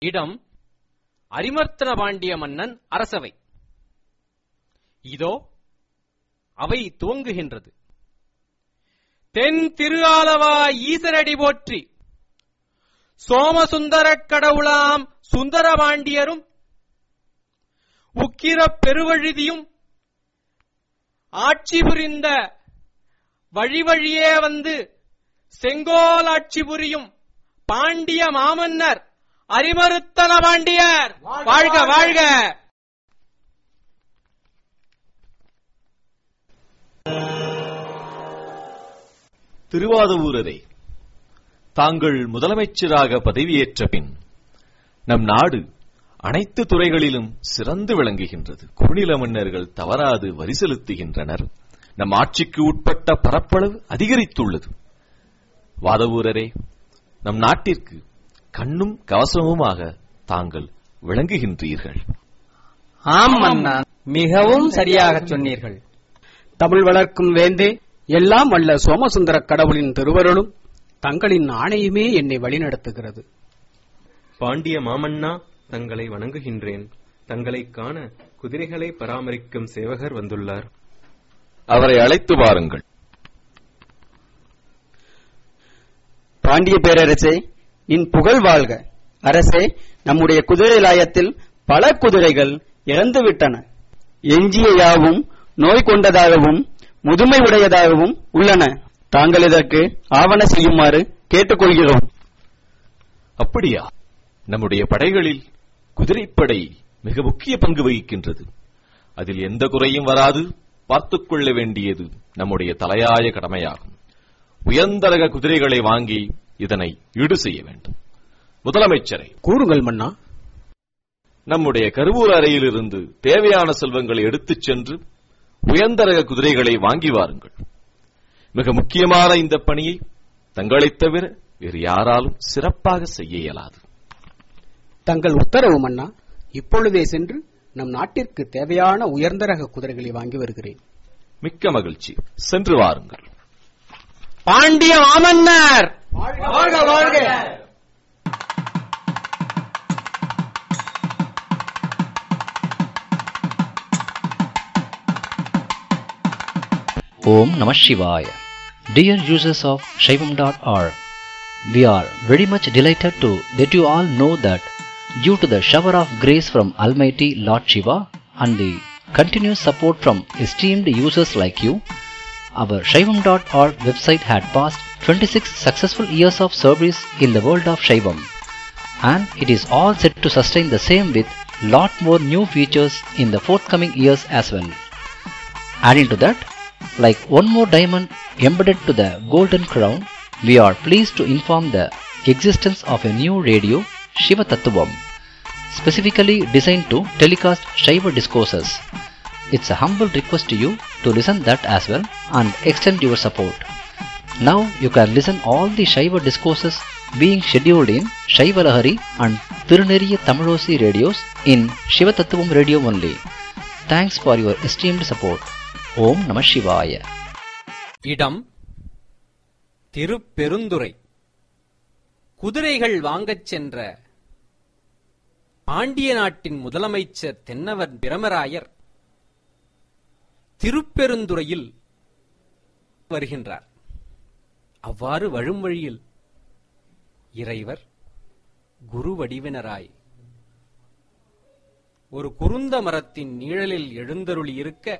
இடம் அரிமர்த்தன பாண்டிய மன்னன் அரசவை இதோ அவை துவங்குகின்றது தென் திரு ஆலவா ஈசரடி போற்றி சோமசுந்தரக் கடவுளாம் சுந்தரபாண்டியரும் உக்கிரப் பெருவழுதியும் ஆட்சி புரிந்த வழி வழியே வந்து செங்கோல் ஆட்சி புரியும் பாண்டிய மாமன்னர் அரிமருத்தன பாண்டியர் வாழ்க வாழ்க திருவாதவூரரே தாங்கள் முதலமைச்சராக பதவியேற்ற பின் நம் நாடு அனைத்து துறைகளிலும் சிறந்து விளங்குகின்றது குறுநில மன்னர்கள் தவறாது வரி செலுத்துகின்றனர் நம் ஆட்சிக்கு உட்பட்ட பரப்பளவு அதிகரித்துள்ளது வாதவூரரே நம் நாட்டிற்கு கண்ணும் கவசமுமாக தாங்கள் விளங்குகின்றீர்கள் ஆம் மன்னா மிகவும் சரியாகச் சொன்னீர்கள் தமிழ் வளர்க்கும் வேந்தே எல்லாம் வல்ல சோமசுந்தர கடவுளின் திருவருளும் தங்களின் ஆணையுமே என்னை வழிநடத்துகிறது பாண்டிய மாமன்னா தங்களை வணங்குகின்றேன் தங்களை காண குதிரைகளை பராமரிக்கும் சேவகர் வந்துள்ளார் அவரை அழைத்து வாருங்கள் பாண்டிய பேரரசே நின் புகழ் வாழ்க அரசே நம்முடைய குதிரை லாயத்தில் பல குதிரைகள் இறந்துவிட்டன எஞ்சிய யாவும் நோய் கொண்டதாகவும் முதுமை உடையதாகவும் உள்ளன தாங்கள் இதற்கு ஆவண செய்யுமாறு கேட்டுக்கொள்கிறோம் அப்படியா நம்முடைய படைகளில் குதிரைப்படை மிக முக்கிய பங்கு வகிக்கின்றது அதில் எந்த குறையும் வராது பார்த்துக் கொள்ள வேண்டியது நம்முடைய தலையாய கடமையாகும் உயர்ந்தரக குதிரைகளை வாங்கி இதனை ஈடு செய்ய வேண்டும் முதலமைச்சரை கூறுங்கள் மன்னா நம்முடைய கருவூர் அறையிலிருந்து தேவையான செல்வங்களை எடுத்துச் சென்று உயர்ந்தரக குதிரைகளை வாங்கி வாருங்கள் மிக முக்கியமான இந்த பணியை தங்களைத் தவிர வேறு யாராலும் சிறப்பாக செய்ய இயலாது தங்கள் உத்தரவு மன்னா இப்பொழுதே சென்று நம் நாட்டிற்கு தேவையான உயர்ந்த ரக குதிரைகளை வாங்கி வருகிறேன் மிக்க மகிழ்ச்சி சென்று வாருங்கள் பாண்டிய மாமன்னர் வாழ்க வாழ்க Om Namah Shivaya. Dear users of Shaivam.org, we are very much delighted to let you all know that due to the shower of grace from Almighty Lord Shiva and the continuous support from esteemed users like you, our Shaivam.org website had passed 26 successful years of service in the world of Shaivam and it is all set to sustain the same with lot more new features in the forthcoming years as well. Adding to that, like one more diamond embedded to the golden crown, we are pleased to inform the existence of a new radio, Shiva Tattvam, specifically designed to telecast Shiva discourses. It's a humble request to you to listen that as well and extend your support. Now you can listen all the Shiva discourses being scheduled in Shiva Lahari and Tiruneriya Tamilosi radios in Shiva Tattvam radio only. Thanks for your esteemed support. ஓம் நம சிவாய இடம் திருப்பெருந்துறை குதிரைகள் வாங்கச் சென்ற பாண்டிய நாட்டின் முதலமைச்சர் தென்னவர் பிரமராயர் திருப்பெருந்துறையில் வருகின்றார் அவ்வாறு வழும் வழியில் இறைவர் குரு வடிவினராய் ஒரு குருந்த மரத்தின் நிழலில் எழுந்தருளியிருக்க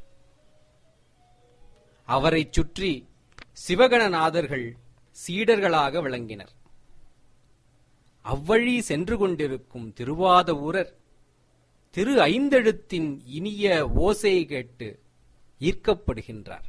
அவரைச் சுற்றி சிவகணநாதர்கள் சீடர்களாக விளங்கினர் அவ்வழி சென்று கொண்டிருக்கும் திருவாத ஊரர் திரு ஐந்தெழுத்தின் இனிய ஓசை கேட்டு ஈர்க்கப்படுகின்றார்